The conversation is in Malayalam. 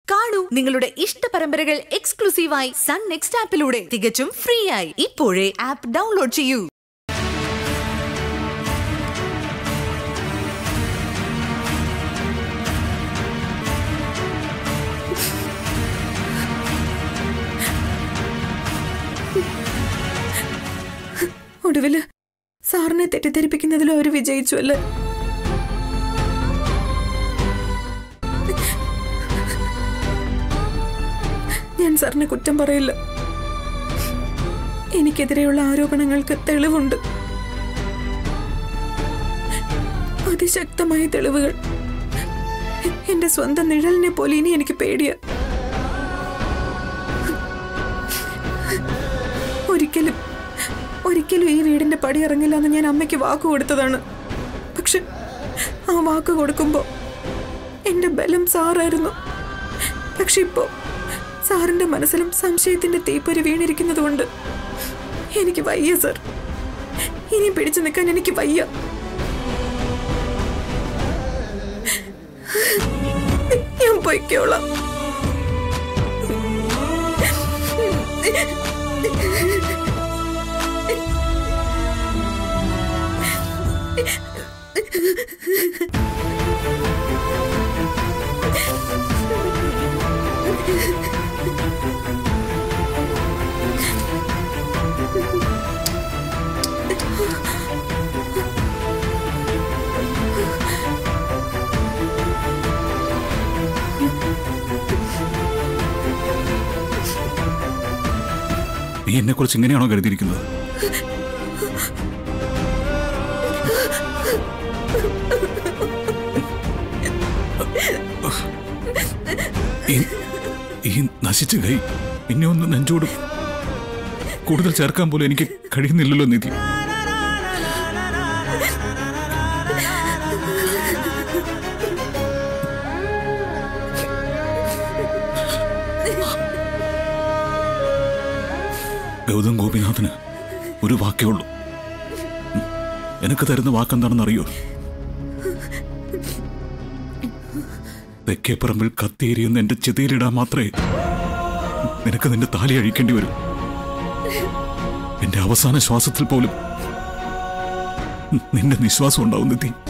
കാണൂ നിങ്ങളുടെ ഇഷ്ട പരമ്പരകൾ എക്സ്ക്ലൂസീവായി സൺ നെക്സ്റ്റ് ആപ്പിലൂടെ തികച്ചും ഫ്രീ ആയി ഇപ്പോഴേ ആപ്പ് ഡൗൺലോഡ് ചെയ്യൂ ഒടുവില് സാറിനെ തെറ്റിദ്ധരിപ്പിക്കുന്നതിലും അവർ വിജയിച്ചു അല്ലേ ഞാൻ സാറിനെ കുറ്റം പറയില്ല എനിക്കെതിരെയുള്ള ആരോപണങ്ങൾക്ക് തെളിവുണ്ട് അതിശക്തമായ തെളിവുകൾ എന്റെ സ്വന്തം നിഴലിനെ പോലെ ഇനി എനിക്ക് പേടിയ ഒരിക്കലും ഒരിക്കലും ഈ വീടിന്റെ പടി ഇറങ്ങില്ല എന്ന് ഞാൻ അമ്മയ്ക്ക് വാക്ക് കൊടുത്തതാണ് പക്ഷെ ആ വാക്ക് കൊടുക്കുമ്പോ എന്റെ ബലം സാറായിരുന്നു പക്ഷെ ഇപ്പോ സാറിന്റെ മനസ്സിലും സംശയത്തിന്റെ തീപ്പൊരി വീണിരിക്കുന്നത് കൊണ്ട് എനിക്ക് വയ്യ സർ ഇനി പിടിച്ചു നിൽക്കാൻ എനിക്ക് വയ്യ ഞാൻ പൊയ്ക്കോളാം നീ എന്നെ കുറിച്ച് ഇങ്ങനെയാണോ കരുതിയിരിക്കുന്നത് ഈ- ഈ നശിച്ച കൈ ഇനി ഒന്ന് നെഞ്ചോട് കൂടുതൽ ചേർക്കാൻ പോലും എനിക്ക് കഴിയുന്നില്ലല്ലോ നിധി ഗൗതം ഗോപിനാഥന് ഒരു വാക്കേ ഉള്ളൂ ഉം. എനക്ക് തരുന്ന വാക്കെന്താണെന്ന് അറിയോ തെക്കേപ്പറമ്പിൽ കത്തിയേരിയെന്ന് എന്റെ ചിതയിലിടാൻ മാത്രമേ നിനക്ക് നിന്റെ താലി അഴിക്കേണ്ടി വരും എന്റെ അവസാന ശ്വാസത്തിൽ പോലും നിന്റെ നിശ്വാസം ഉണ്ടാവും നിധി